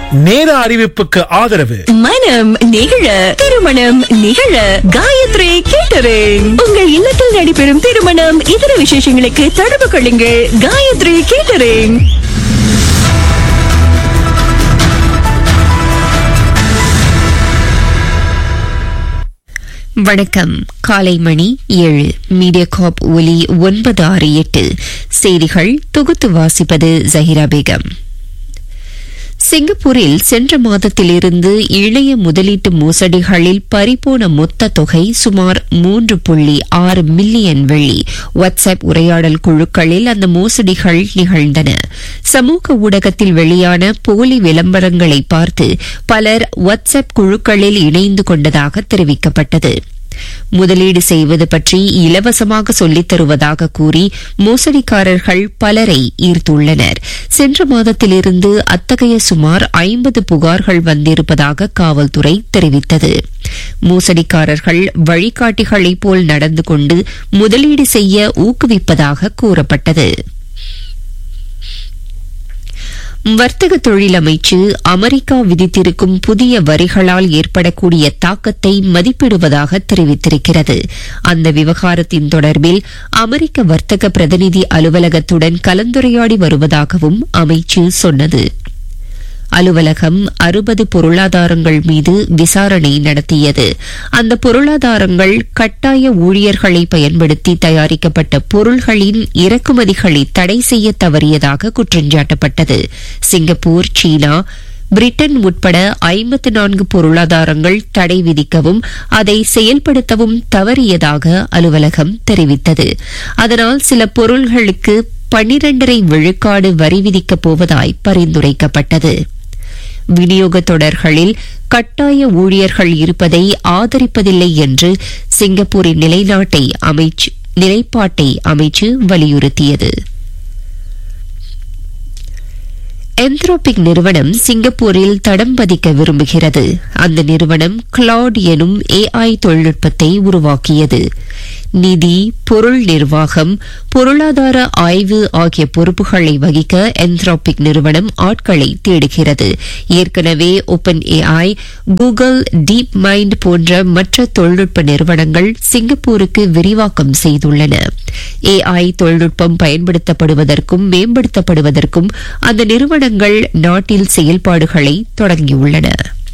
நேர அறிவிப்புக்கு ஆதரவு மனம் நிகழ திருமணம் நிகழ காயத்ரி கேட்டரிங் உங்கள் இல்லத்தில் நடைபெறும் திருமணம் இதர விசேஷங்களுக்கு தொடர்பு கொள்ளுங்கள் காயத்ரி கேட்டரிங் வணக்கம் காலை மணி ஏழு மீடியா காப் ஒலி ஒன்பது ஆறு எட்டு செய்திகள் தொகுத்து வாசிப்பது ஜஹிரா பேகம் சிங்கப்பூரில் சென்ற மாதத்திலிருந்து இணைய முதலீட்டு மோசடிகளில் பறிபோன மொத்த தொகை சுமார் மூன்று புள்ளி ஆறு மில்லியன் வெள்ளி வாட்ஸ்அப் உரையாடல் குழுக்களில் அந்த மோசடிகள் நிகழ்ந்தன சமூக ஊடகத்தில் வெளியான போலி விளம்பரங்களை பார்த்து பலர் வாட்ஸ்அப் குழுக்களில் இணைந்து கொண்டதாக தெரிவிக்கப்பட்டது முதலீடு செய்வது பற்றி இலவசமாக சொல்லித் தருவதாக கூறி மோசடிக்காரர்கள் பலரை ஈர்த்துள்ளனர் சென்ற மாதத்திலிருந்து அத்தகைய சுமார் ஐம்பது புகார்கள் வந்திருப்பதாக காவல்துறை தெரிவித்தது மோசடிக்காரர்கள் வழிகாட்டிகளைப் போல் நடந்து கொண்டு முதலீடு செய்ய ஊக்குவிப்பதாக கூறப்பட்டது வர்த்தக தொழில் அமைச்சு அமெரிக்கா விதித்திருக்கும் புதிய வரிகளால் ஏற்படக்கூடிய தாக்கத்தை மதிப்பிடுவதாக தெரிவித்திருக்கிறது அந்த விவகாரத்தின் தொடர்பில் அமெரிக்க வர்த்தக பிரதிநிதி அலுவலகத்துடன் கலந்துரையாடி வருவதாகவும் அமைச்சு சொன்னது அலுவலகம் அறுபது பொருளாதாரங்கள் மீது விசாரணை நடத்தியது அந்த பொருளாதாரங்கள் கட்டாய ஊழியர்களை பயன்படுத்தி தயாரிக்கப்பட்ட பொருள்களின் இறக்குமதிகளை தடை செய்ய தவறியதாக குற்றஞ்சாட்டப்பட்டது சிங்கப்பூர் சீனா பிரிட்டன் உட்பட ஐம்பத்து நான்கு பொருளாதாரங்கள் தடை விதிக்கவும் அதை செயல்படுத்தவும் தவறியதாக அலுவலகம் தெரிவித்தது அதனால் சில பொருள்களுக்கு பன்னிரண்டரை விழுக்காடு வரி விதிக்கப் போவதாய் பரிந்துரைக்கப்பட்டது விநியோக தொடர்களில் கட்டாய ஊழியர்கள் இருப்பதை ஆதரிப்பதில்லை என்று சிங்கப்பூரின் நிலைநாட்டை அமைச்சு நிலைப்பாட்டை அமைச்சு வலியுறுத்தியது என்த்ரோபிக் நிறுவனம் சிங்கப்பூரில் தடம் பதிக்க விரும்புகிறது அந்த நிறுவனம் கிளவுட் எனும் ஏஐ தொழில்நுட்பத்தை உருவாக்கியது நிதி பொருள் நிர்வாகம் பொருளாதார ஆய்வு ஆகிய பொறுப்புகளை வகிக்க என்த்ரோபிக் நிறுவனம் ஆட்களை தேடுகிறது ஏற்கனவே open AI Google DeepMind போன்ற மற்ற தொழில்நுட்ப நிறுவனங்கள் சிங்கப்பூருக்கு விரிவாக்கம் செய்துள்ளன ஏஐ தொழில்நுட்பம் பயன்படுத்தப்படுவதற்கும் மேம்படுத்தப்படுவதற்கும் அந்த நிறுவனங்கள் நாட்டில் செயல்பாடுகளை தொடங்கியுள்ளன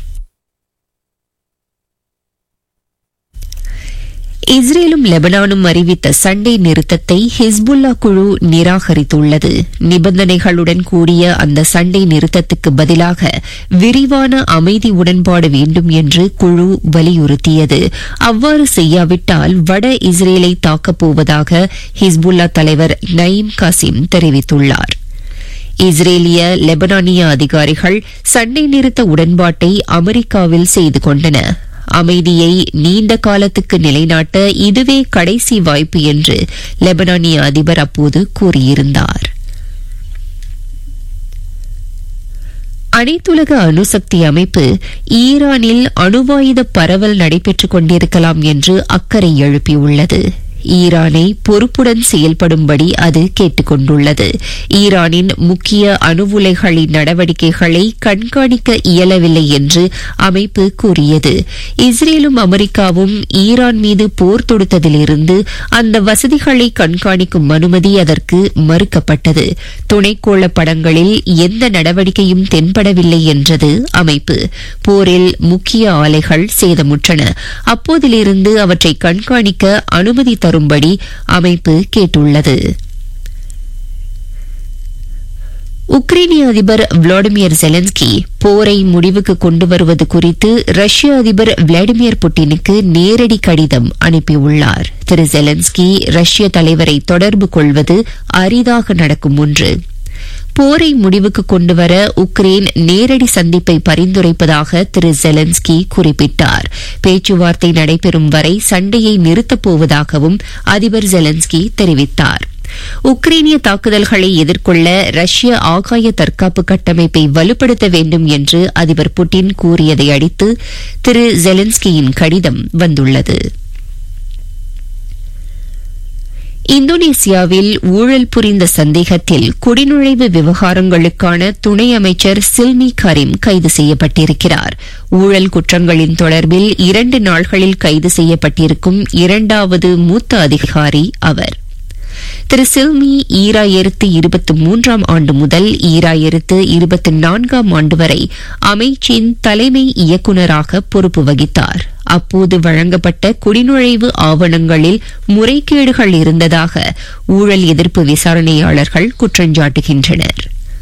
இஸ்ரேலும் லெபனானும் அறிவித்த சண்டை நிறுத்தத்தை ஹிஸ்புல்லா குழு நிராகரித்துள்ளது நிபந்தனைகளுடன் கூடிய அந்த சண்டை நிறுத்தத்துக்கு பதிலாக விரிவான அமைதி உடன்பாடு வேண்டும் என்று குழு வலியுறுத்தியது அவ்வாறு செய்யாவிட்டால் வட இஸ்ரேலை தாக்கப் போவதாக ஹிஸ்புல்லா தலைவர் நயீம் காசிம் தெரிவித்துள்ளார் இஸ்ரேலிய லெபனானிய அதிகாரிகள் சண்டை நிறுத்த உடன்பாட்டை அமெரிக்காவில் செய்து கொண்டன அமைதியை நீண்ட காலத்துக்கு நிலைநாட்ட இதுவே கடைசி வாய்ப்பு என்று லெபனானிய அதிபர் அப்போது கூறியிருந்தார் அனைத்துலக அணுசக்தி அமைப்பு ஈரானில் அணுவாயுத பரவல் நடைபெற்றுக் கொண்டிருக்கலாம் என்று அக்கறை எழுப்பியுள்ளது ஈரானை பொறுப்புடன் செயல்படும்படி அது கேட்டுக் கொண்டுள்ளது ஈரானின் முக்கிய அணு உலைகளின் நடவடிக்கைகளை கண்காணிக்க இயலவில்லை என்று அமைப்பு கூறியது இஸ்ரேலும் அமெரிக்காவும் ஈரான் மீது போர் தொடுத்ததிலிருந்து அந்த வசதிகளை கண்காணிக்கும் அனுமதி அதற்கு மறுக்கப்பட்டது துணைக்கோள படங்களில் எந்த நடவடிக்கையும் தென்படவில்லை என்றது அமைப்பு போரில் முக்கிய ஆலைகள் சேதமுற்றன அப்போதிலிருந்து அவற்றை கண்காணிக்க அனுமதி தரும்படி அமைப்பு கேட்டுள்ளது உக்ரைனிய அதிபர் விளாடிமிர் ஜெலன்ஸ்கி போரை முடிவுக்கு கொண்டு வருவது குறித்து ரஷ்ய அதிபர் விளாடிமிர் புட்டினுக்கு நேரடி கடிதம் அனுப்பியுள்ளார் திரு ஜெலன்ஸ்கி ரஷ்ய தலைவரை தொடர்பு கொள்வது அரிதாக நடக்கும் ஒன்று போரை முடிவுக்கு கொண்டுவர உக்ரைன் நேரடி சந்திப்பை பரிந்துரைப்பதாக திரு ஜெலன்ஸ்கி குறிப்பிட்டார் பேச்சுவார்த்தை நடைபெறும் வரை சண்டையை நிறுத்தப் போவதாகவும் அதிபர் ஜெலன்ஸ்கி தெரிவித்தார் உக்ரைனிய தாக்குதல்களை எதிர்கொள்ள ரஷ்ய ஆகாய தற்காப்பு கட்டமைப்பை வலுப்படுத்த வேண்டும் என்று அதிபர் புட்டின் கூறியதை அடுத்து திரு ஜெலன்ஸ்கியின் கடிதம் வந்துள்ளது இந்தோனேசியாவில் ஊழல் புரிந்த சந்தேகத்தில் குடிநுழைவு விவகாரங்களுக்கான துணை அமைச்சர் சில்மி கரீம் கைது செய்யப்பட்டிருக்கிறார் ஊழல் குற்றங்களின் தொடர்பில் இரண்டு நாள்களில் கைது செய்யப்பட்டிருக்கும் இரண்டாவது மூத்த அதிகாரி அவர் திரு சில்மி ஈராயிரத்து இருபத்தி மூன்றாம் ஆண்டு முதல் ஈராயிரத்து இருபத்தி நான்காம் ஆண்டு வரை அமைச்சின் தலைமை இயக்குநராக பொறுப்பு வகித்தார் அப்போது வழங்கப்பட்ட குடிநுழைவு ஆவணங்களில் முறைகேடுகள் இருந்ததாக ஊழல் எதிர்ப்பு விசாரணையாளர்கள் குற்றஞ்சாட்டுகின்றனர்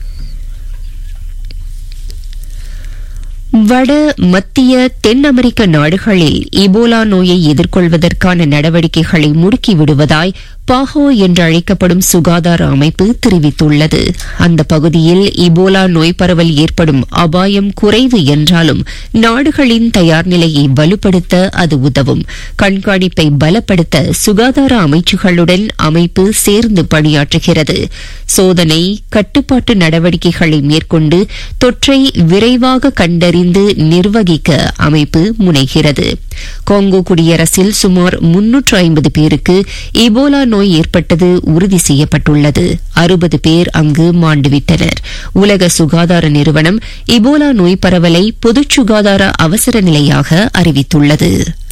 வட மத்திய தென் அமெரிக்க நாடுகளில் இபோலா நோயை எதிர்கொள்வதற்கான நடவடிக்கைகளை முடுக்கிவிடுவதாய் பாஹோ என்று அழைக்கப்படும் சுகாதார அமைப்பு தெரிவித்துள்ளது அந்த பகுதியில் இபோலா நோய் பரவல் ஏற்படும் அபாயம் குறைவு என்றாலும் நாடுகளின் தயார் நிலையை வலுப்படுத்த அது உதவும் கண்காணிப்பை பலப்படுத்த சுகாதார அமைச்சுகளுடன் அமைப்பு சேர்ந்து பணியாற்றுகிறது சோதனை கட்டுப்பாட்டு நடவடிக்கைகளை மேற்கொண்டு தொற்றை விரைவாக கண்டறிந்து நிர்வகிக்க அமைப்பு முனைகிறது காங்கோ குடியரசில் சுமார் முன்னூற்று ஐம்பது பேருக்கு இபோலா நோய் ஏற்பட்டது உறுதி செய்யப்பட்டுள்ளது அறுபது பேர் அங்கு மாண்டுவிட்டனர் உலக சுகாதார நிறுவனம் இபோலா நோய் பரவலை பொது சுகாதார அவசர நிலையாக அறிவித்துள்ளது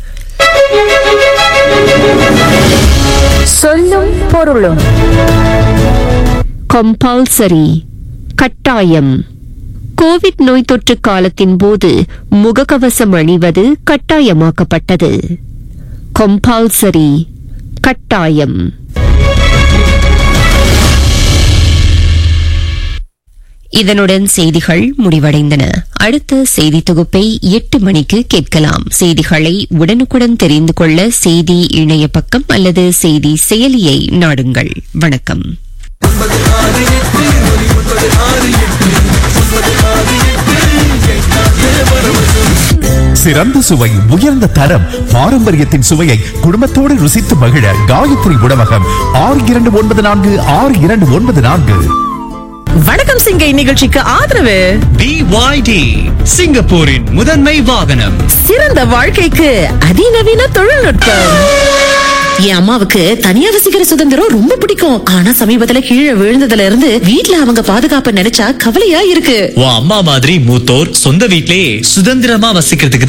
சொல்லும் பொருளும் கம்பல்சரி கட்டாயம் கோவிட் நோய் தொற்று காலத்தின் போது முகக்கவசம் அணிவது கட்டாயமாக்கப்பட்டது கம்பல்சரி கட்டாயம் இதனுடன் செய்திகள் முடிவடைந்தன அடுத்த செய்தி தொகுப்பை எட்டு மணிக்கு கேட்கலாம் செய்திகளை உடனுக்குடன் தெரிந்து கொள்ள செய்தி இணைய பக்கம் அல்லது செய்தி செயலியை நாடுங்கள் வணக்கம் சிறந்த சுவை உயர்ந்த தரம் பாரம்பரியத்தின் சுவையை குடும்பத்தோடு ருசித்து மகிழ காயத்ரி உணவகம் ஆறு இரண்டு ஒன்பது நான்கு ஆறு இரண்டு ஒன்பது நான்கு வணக்கம் சிங்கை நிகழ்ச்சிக்கு ஆதரவு BYD சிங்கப்பூரின் முதன்மை வாகனம் சிறந்த வாழ்க்கைக்கு அதிநவீன தொழில்நுட்பம் என் அம்மாவுக்கு தனியா வசிக்கிற சுதந்திரம் ரொம்ப பிடிக்கும் ஆனா சமீபத்துல கீழே விழுந்ததுல இருந்து வீட்ல அவங்க பாதுகாப்ப நினைச்சா கவலையா இருக்கு உன் அம்மா மாதிரி மூத்தோர் சொந்த வீட்லயே சுதந்திரமா வசிக்கிறதுக்கு